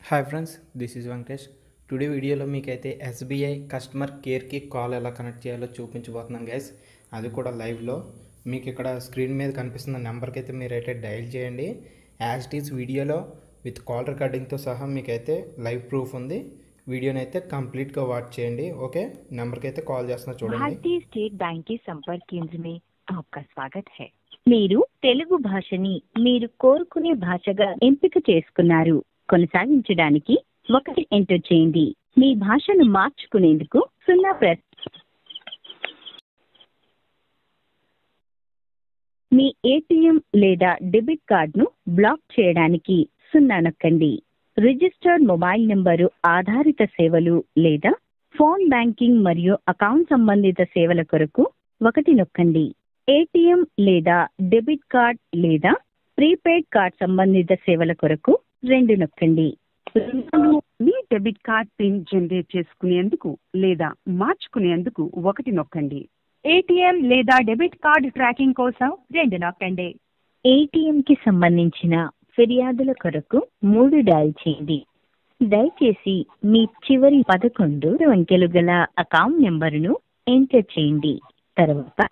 Hi friends this is Venkatesh today వీడియోలో మీకైతే SBI customer కేర్కి కాల్ ఎలా కనెక్ట్ చేయాలో చూపించబోతున్నాను గైస్ అది కూడా లైవ్లో మీకు ఇక్కడ స్క్రీన్ మీద కనిపిస్తున్న నెంబర్కి అయితే మీరైతే డయల్ చేయండి యాజ్ ఇట్ ఈస్ వీడియోలో విత్ కాల్ రికార్డింగ్తో సహా మీకైతే లైవ్ ప్రూఫ్ ఉంది వీడియోని అయితే కంప్లీట్గా వాచ్ చేయండి ఓకే నెంబర్కి అయితే కాల్ చేస్తున్నా చూడండి भारतीय स्टेट बैंक के संपर्क केंद्र में आपका स्वागत है మీరు తెలుగు భాషని మీరు కోరుకునే భాషగా ఎంపిక చేసుకున్నారు కొనసాగించడానికి ఒకటి ఎంటర్ చేయండి మీ భాషను మార్చుకునేందుకు సున్నా ప్రెస్ మీ ఏటీఎం లేదా డెబిట్ కార్డును బ్లాక్ చేయడానికి సున్నా నొక్కండి రిజిస్టర్డ్ మొబైల్ నంబరు ఆధారిత సేవలు లేదా ఫోన్ బ్యాంకింగ్ మరియు అకౌంట్ సంబంధిత సేవల కొరకు ఒకటి నొక్కండి ఏటీఎం లేదా డెబిట్ కార్డ్ లేదా ప్రీపెయిడ్ కార్డ్ సంబంధిత సేవల కొరకు రెండు నొక్కండి రెండోను మీ డెబిట్ కార్డ్ పిన్ జనరేట్ చేసుకునేందుకు లేదా మార్చుకునేందుకు ఒకటి నొక్కండి ఏటీఎం లేదా డెబిట్ కార్డ్ ట్రాకింగ్ కోసం రెండు నొక్కండి ఏటీఎం కి సంబంధించిన ఫిర్యాదుల కొరకు మూడు డయల్ చేయండి దయచేసి మీ చివరి పదకొండు అంకెలు గల అకౌంట్ నెంబరును ఎంటర్ చేయండి తర్వాత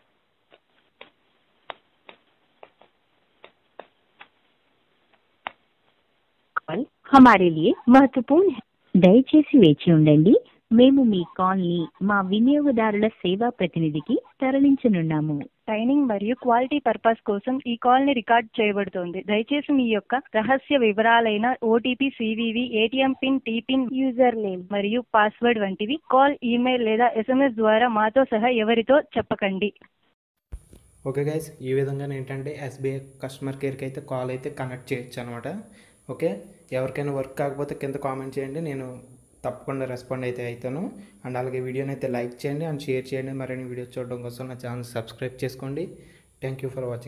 కాల్ హమారే లియే మహత్వపూర్ణ హై. దయచేసి వేచి ఉండండి మేము మీ కాల్ ని మా వినియోగదారుల సేవా ప్రతినిధికి తరలించనున్నాము ట్రైనింగ్ మరియు క్వాలిటీ పర్పస్ కోసం ఈ కాల్ ని రికార్డ్ చేయబడుతోంది దయచేసి మీ యొక్క రహస్య వివరాలైన OTP CVV ATM PIN T PIN user name మరియు పాస్వర్డ్ వంటివి కాల్ ఈమెయిల్ లేదా ఎస్ఎంఎస్ ద్వారా మాతో సహా ఎవరితో చెప్పకండి ఓకే గైస్ ఈ విధంగా ఏంటంటే ఎస్బీఐ కస్టమర్ కేర్కి అయితే కాల్ అయితే కనెక్ట్ చేయొచ్చు అనమాట ఓకే ఎవరికైనా వర్క్ కాకపోతే కింద కామెంట్ చేయండి నేను తప్పకుండా రెస్పాండ్ అయితే అవుతాను అండ్ అలాగే వీడియోని అయితే లైక్ చేయండి అండ్ షేర్ చేయండి మరిన్ని వీడియోస్ చూడడం కోసం నా ఛానల్ సబ్స్క్రైబ్ చేసుకోండి థ్యాంక్ యూ ఫర్ వాచింగ్